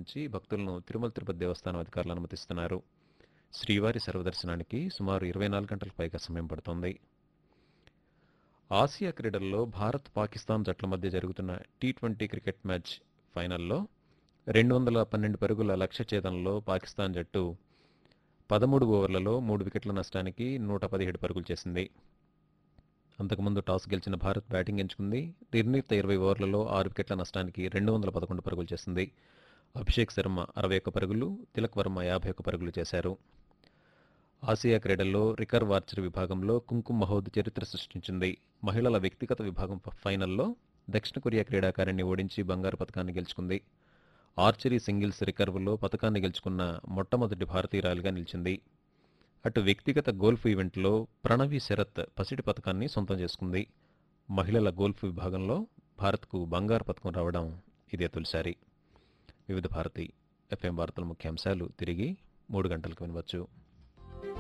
నుంచి భక్తులను తిరుమల తిరుపతి దేవస్థానం అధికారులు అనుమతిస్తున్నారు శ్రీవారి సర్వదర్శనానికి సుమారు ఇరవై నాలుగు గంటలకు పైగా సమయం పడుతోంది ఆసియా క్రీడల్లో భారత్ పాకిస్తాన్ జట్ల మధ్య జరుగుతున్న టీ ట్వంటీ క్రికెట్ మ్యాచ్ ఫైనల్లో రెండు వందల పన్నెండు పరుగుల లక్ష్య ఛేదనలో పాకిస్తాన్ జట్టు పదమూడు ఓవర్లలో మూడు వికెట్ల నష్టానికి నూట పదిహేడు పరుగులు చేసింది అంతకుముందు టాస్ గెలిచిన భారత్ బ్యాటింగ్ ఎంచుకుంది నిర్ణీత ఇరవై ఓవర్లలో ఆరు వికెట్ల నష్టానికి రెండు వందల పదకొండు పరుగులు చేసింది అభిషేక్ శర్మ అరవై ఒక్క పరుగులు తిలక్ వర్మ యాభై ఒక్క పరుగులు చేశారు ఆసియా క్రీడల్లో రికర్వ్ ఆర్చరీ విభాగంలో కుంకుమ్ మహోద్ చరిత్ర సృష్టించింది మహిళల వ్యక్తిగత విభాగం ఫ- ఫైనల్లో దక్షిణ కొరియా క్రీడాకారిణి ఓడించి బంగారు పథకాన్ని గెలుచుకుంది ఆర్చరీ సింగిల్స్ రికర్వ్లో పథకాన్ని గెలుచుకున్న మొట్టమొదటి భారతీయురాలిగా నిలిచింది అటు వ్యక్తిగత గోల్ఫ్ ఈవెంట్లో ప్రణవి శరత్ పసిడి పథకాన్ని సొంతం చేసుకుంది మహిళల గోల్ఫ్ విభాగంలో భారత్కు బంగారు పథకం రావడం ఇదే తొలిసారి వివిధ భారతి ఎఫ్ఎం వార్తల ముఖ్యాంశాలు తిరిగి మూడు గంటలకు వినవచ్చు